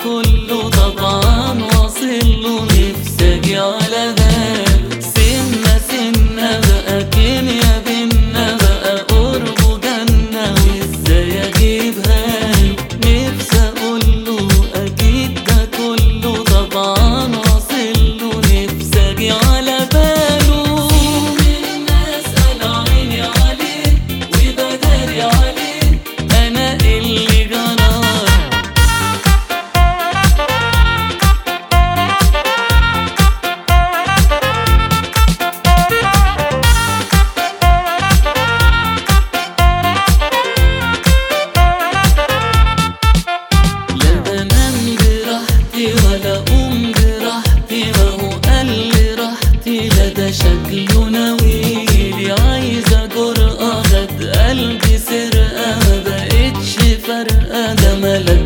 كله طبعا واصل له نفسي اجي على بال سنة سنة بقى كيميا بينا بقى قربه جنة وازاي اجيبها له نفسي اقول له اكيد ده كله طبعا واصل له نفسي اجي على باله الناس انا عيني عليه وبداري عليه انا اللي جرى لا بنام براحتي ولا أقوم براحتي ما هو قال لي راحتي لا ده شكله ناويلي عايزة جرأة خد قلبي سرقة ما بقتش فارقة ده ملك